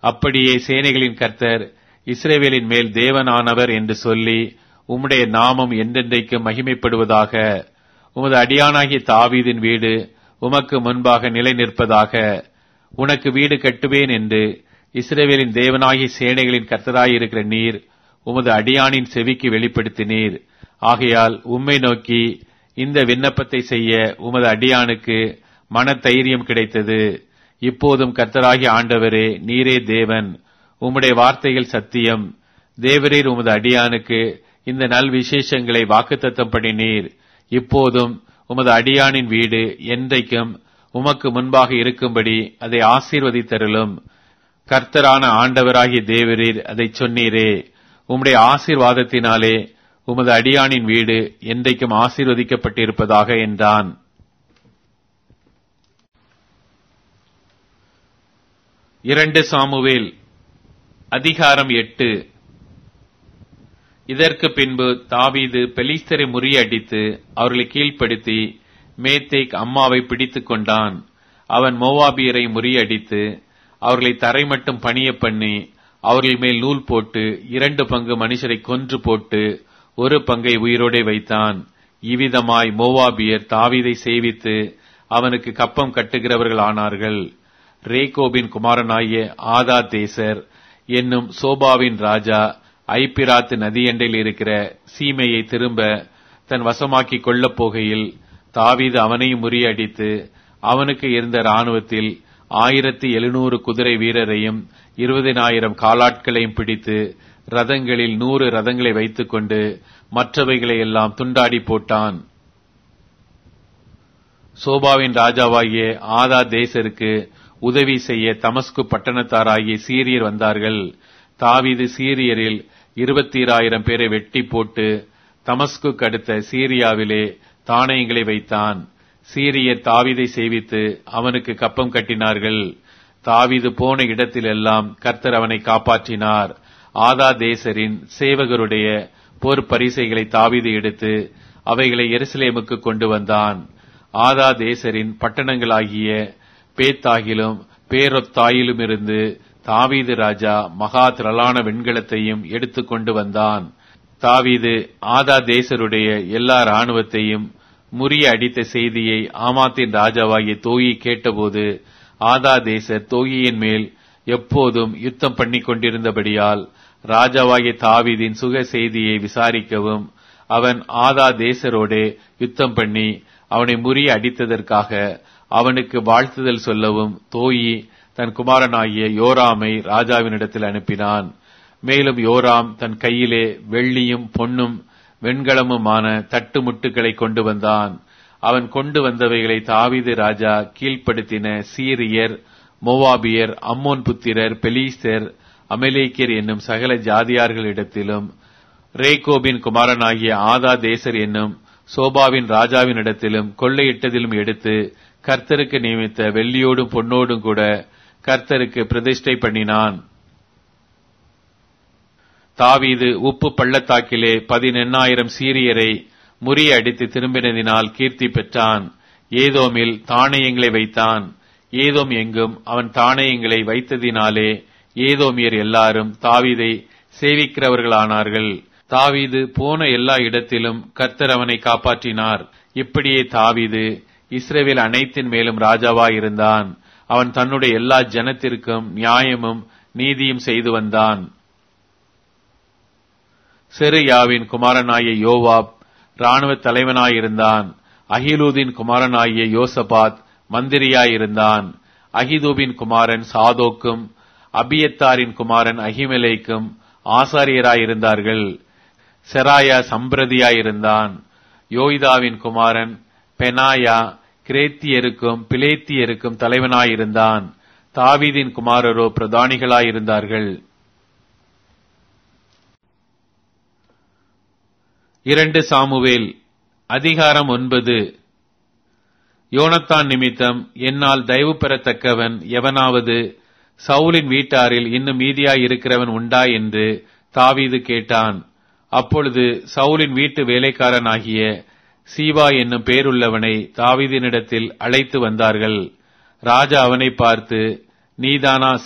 அப்படியே சேனைகளின் கர்த்தர் இஸ்ரேவேலின் மேல் தேவனானவர் என்று சொல்லி உம்முடைய நாமம் என்றென்றைக்கும் மகிமைப்படுவதாக உமது அடியானாகிய தாவீதின் வீடு உமக்கு முன்பாக நிலை நிற்பதாக உனக்கு வீடு கட்டுவேன் என்று இஸ்ரேவேலின் தேவனாகிய சேனைகளின் கர்த்தராயிருக்கிற நீர் உமது அடியானின் செவிக்கு வெளிப்படுத்தினீர் ஆகையால் உம்மை நோக்கி இந்த விண்ணப்பத்தை செய்ய உமது அடியானுக்கு மன தைரியம் கிடைத்தது இப்போதும் கர்த்தராகிய ஆண்டவரே நீரே தேவன் உம்முடைய வார்த்தைகள் சத்தியம் தேவரீர் உமது அடியானுக்கு இந்த நல் விசேஷங்களை வாக்குத்தத்தம் பண்ணினீர் இப்போதும் உமது அடியானின் வீடு என்றைக்கும் உமக்கு முன்பாக இருக்கும்படி அதை ஆசீர்வதித்தருளும் கர்த்தரான ஆண்டவராகிய தேவரீர் அதை சொன்னீரே உம்முடைய ஆசீர்வாதத்தினாலே உமது அடியானின் வீடு என்றைக்கும் ஆசீர்வதிக்கப்பட்டிருப்பதாக என்றான் இரண்டு சாமுவேல் அதிகாரம் எட்டு இதற்கு பின்பு தாவீது பெலிஸ்தரை முறியடித்து அவர்களை கீழ்ப்படுத்தி மேத்தேக் அம்மாவை பிடித்துக் கொண்டான் அவன் மோவாபியரை முறியடித்து அவர்களை தரை மட்டும் பணிய பண்ணி அவர்கள் மேல் நூல் போட்டு இரண்டு பங்கு மனுஷரை கொன்று போட்டு ஒரு பங்கை உயிரோடே வைத்தான் இவ்விதமாய் மோவாபியர் தாவீதை சேவித்து அவனுக்கு கப்பம் கட்டுகிறவர்கள் ஆனார்கள் ரேகோபின் குமாரனாகிய ஆதா தேசர் என்னும் சோபாவின் ராஜா ஐப்பிராத்து நதியண்டையில் இருக்கிற சீமையை திரும்ப தன் வசமாக்கிக் கொள்ளப் போகையில் தாவீது அவனையும் முறியடித்து அவனுக்கு இருந்த இராணுவத்தில் ஆயிரத்தி எழுநூறு குதிரை வீரரையும் இருபதினாயிரம் காலாட்களையும் பிடித்து ரதங்களில் நூறு ரதங்களை வைத்துக்கொண்டு மற்றவைகளை எல்லாம் துண்டாடி போட்டான் சோபாவின் ராஜாவாகிய ஆதா தேசருக்கு உதவி செய்ய தமஸ்கு பட்டணத்தாராகிய சீரியர் வந்தார்கள் தாவீது சீரியரில் இருபத்தீராயிரம் பேரை வெட்டி போட்டு தமஸ்கு அடுத்த சீரியாவிலே தானியங்களை வைத்தான் சீரியர் தாவீதை சேவித்து அவனுக்கு கப்பம் கட்டினார்கள் தாவீது போன இடத்திலெல்லாம் கர்த்தர் அவனை காப்பாற்றினார் ஆதா தேசரின் சேவகருடைய போர் பரிசைகளை தாவீது எடுத்து அவைகளை எருசலேமுக்கு கொண்டு வந்தான் ஆதா தேசரின் பட்டணங்களாகிய பேத்தாகிலும் பேரொத்தாயிலும் இருந்து தாவீது ராஜா மகா திரளான வெண்கலத்தையும் எடுத்துக் கொண்டு வந்தான் தாவீது ஆதா தேசருடைய எல்லா இராணுவத்தையும் முறிய அடித்த செய்தியை ஆமாத்தின் ராஜாவாகிய தோயி கேட்டபோது ஆதா தேசர் தோகியின் மேல் எப்போதும் யுத்தம் பண்ணி கொண்டிருந்தபடியால் ராஜாவாகிய தாவீதின் சுக செய்தியை விசாரிக்கவும் அவன் ஆதா தேசரோடே யுத்தம் பண்ணி அவனை முறிய அடித்ததற்காக அவனுக்கு வாழ்த்துதல் சொல்லவும் தோயி தன் குமாரனாகிய யோராமை ராஜாவினிடத்தில் அனுப்பினான் மேலும் யோராம் தன் கையிலே வெள்ளியும் பொன்னும் வெண்கலமுமான தட்டு முட்டுகளை கொண்டு வந்தான் அவன் கொண்டு வந்தவைகளை தாவீது ராஜா கீழ்ப்படுத்தின சீரியர் மோவாபியர் அம்மோன் புத்திரர் பெலீஸ்தர் அமலேக்கியர் என்னும் சகல ஜாதியார்களிடத்திலும் ரேகோபின் குமாரனாகிய ஆதா தேசர் என்னும் சோபாவின் ராஜாவினிடத்திலும் கொள்ளையிட்டதிலும் எடுத்து கர்த்தருக்கு நியமித்த வெள்ளியோடும் பொன்னோடும் கூட கர்த்தருக்கு பிரதிஷ்டை பண்ணினான் தாவீது உப்பு பள்ளத்தாக்கிலே பதினெண்ணாயிரம் சீரியரை முறிய அடித்து திரும்பினதினால் கீர்த்தி பெற்றான் ஏதோமில் தானியங்களை வைத்தான் ஏதோம் எங்கும் அவன் தானியங்களை வைத்ததினாலே ஏதோமியர் எல்லாரும் தாவீதை சேவிக்கிறவர்களானார்கள் தாவீது போன எல்லா இடத்திலும் கர்த்தர் அவனை காப்பாற்றினார் இப்படியே தாவீது இஸ்ரேவேல் அனைத்தின் மேலும் ராஜாவாயிருந்தான் அவன் தன்னுடைய எல்லா ஜனத்திற்கும் நியாயமும் நீதியும் செய்து வந்தான் செருயாவின் குமாரனாகிய யோவாப் ராணுவ தலைவனாயிருந்தான் அகிலூதின் குமாரனாகிய யோசபாத் மந்திரியாயிருந்தான் அகிதூபின் குமாரன் சாதோக்கும் அபியத்தாரின் குமாரன் அகிமலேக்கும் ஆசாரியராயிருந்தார்கள் செராயா சம்பிரதியாயிருந்தான் யோய்தாவின் குமாரன் பெனாயா கிரேத்தியருக்கும் பிலேத்தியருக்கும் தலைவனாயிருந்தான் தாவீதின் குமாரரோ பிரதானிகளாயிருந்தார்கள் இரண்டு சாமுவேல் அதிகாரம் ஒன்பது யோனத்தான் நிமித்தம் என்னால் தயவு பெறத்தக்கவன் எவனாவது சவுலின் வீட்டாரில் இன்னும் மீதியாய் இருக்கிறவன் உண்டா என்று தாவீது கேட்டான் அப்பொழுது சவுலின் வீட்டு வேலைக்காரனாகிய சீவா என்னும் பேருள்ளவனை தாவீதினிடத்தில் அழைத்து வந்தார்கள் ராஜா அவனை பார்த்து நீதானா